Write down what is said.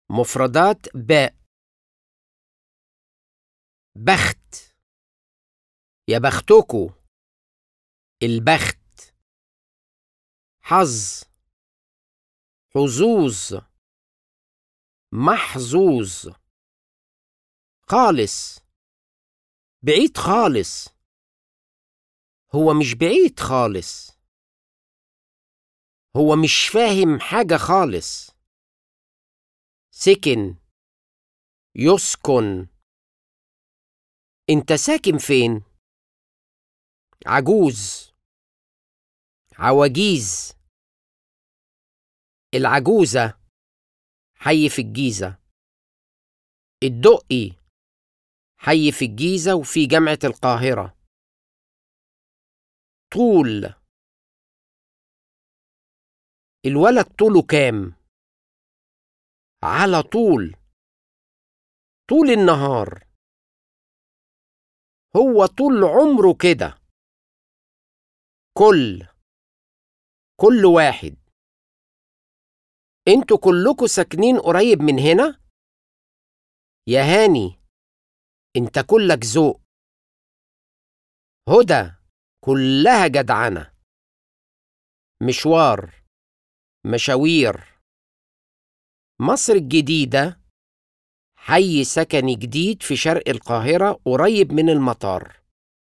مفردات باء بخت يا بختكو البخت حظ حظوظ محظوظ خالص بعيد خالص هو مش بعيد خالص هو مش فاهم حاجة خالص سكن يسكن انت ساكن فين عجوز عواجيز العجوزة حي في الجيزة الدقي حي في الجيزة وفي جامعة القاهرة طول الولد طوله كام على طول طول النهار هو طول عمره كده كل كل واحد انتوا كلكوا ساكنين قريب من هنا يا هاني انت كلك ذوق هدى كلها جدعنة مشوار مشاوير مصر الجديدة حي سكني جديد في شرق القاهرة قريب من المطار